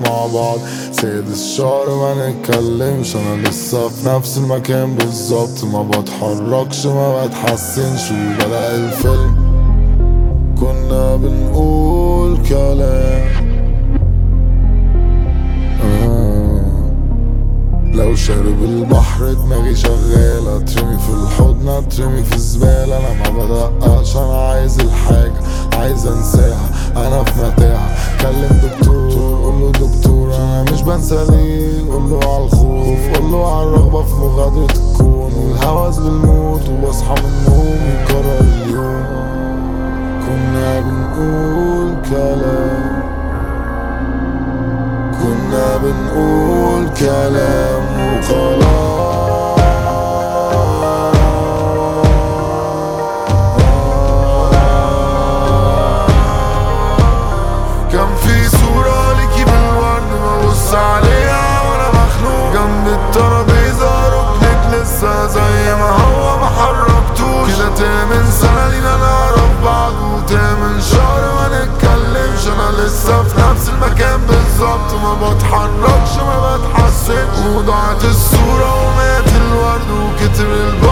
مع بعض سيد الشهر ما نتكلمش انا لسه في نفس المكان بالظبط ما بتحركش ما بتحسنش وبدأ الفيلم كنا بنقول كلام آه. لو شارب البحر دماغي شغالة ترمي في الحضن اترمي في الزبالة انا ما بدققش انا عايز الحاجة عايز انساها انا في متاهة كلم دكتور قوله دكتور انا مش بنسى ليه قوله على الخوف قوله على الرغبة في مغادرة الكون والهوس بالموت وبصحى من النوم يكرر اليوم كنا بنقول كلام كنا بنقول كلام وخلاص كان في صورة ليكي بالورد ببص عليها وانا مخنوق جنب الترابيزة ركنك لسه زي ما هو ما حركتوش كده تامن سنة لينا نعرف بعض وتامن شهر ما نتكلمش انا لسه في نفس المكان بالظبط ما بتحركش ما بتحسنش وضاعت الصورة ومات الورد وكتر الب